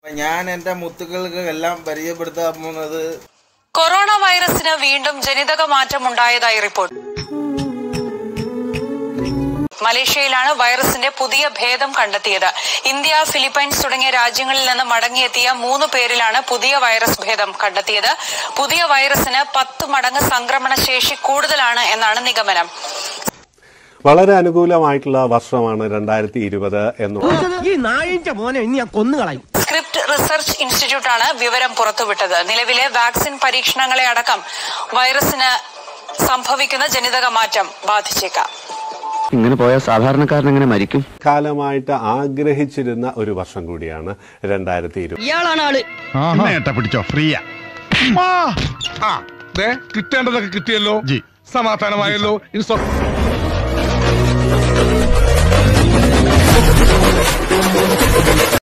ഞാൻ എൻ്റെ മുത്തുക്കൾക്ക് എല്ലാം പരിചയപ്പെടുത്താൻ പോകുന്നത് കൊറോണ വൈറസിന് വീണ്ടും ജനിതക മാറ്റം ഉണ്ടായതായി റിപ്പോർട്ട് മലേഷ്യയിലാണ് വൈറസിന്റെ പുതിയ ഭേദം കണ്ടെത്തിയത് ഇന്ത്യ ഫിലിപ്പൈൻസ് തുടങ്ങിയ രാജ്യങ്ങളിൽ നിന്ന് മടങ്ങിയെത്തിയ മൂന്ന് പേരിലാണ് പുതിയ വൈറസ് ഭേദം കണ്ടെത്തിയത് പുതിയ വൈറസിന് പത്ത് മടങ്ങ് സംക്രമണ ശേഷി കൂടുതലാണ് എന്നാണ് നിഗമനം വളരെ അനുകൂലമായിട്ടുള്ള വർഷമാണ് രണ്ടായിരത്തി ഇരുപത് എന്ന് ഈ നായിന്റെ മോനെ ഇനി ഞാൻ കൊന്നുകളയും സ്ക്രിപ്റ്റ് റിസർച്ച് ഇൻസ്റ്റിറ്റ്യൂട്ടാണ് വിവരം പുറത്തുവിട്ടത് നിലവിലെ വാക്സിൻ പരീക്ഷണങ്ങളെ അടക്കം വൈറസിന് സംഭവിക്കുന്ന ജനിതക മാറ്റം ബാധിച്ചേക്കാം ഇങ്ങനെ പോയാൽ സാധാരണക്കാരൻ എങ്ങനെ മരിക്കും കാലമായിട്ട് ആഗ്രഹിച്ചിരുന്ന ഒരു വർഷം കൂടിയാണ് രണ്ടായിരത്തി ഇരുപത് ഇയാളാണ് ആള് നേട്ട പിടിച്ചോ ഫ്രീയാ ആ ദേ കിട്ടേണ്ടതൊക്കെ കിട്ടിയല്ലോ സമാധാനമായല്ലോ ഇനി സ്വ-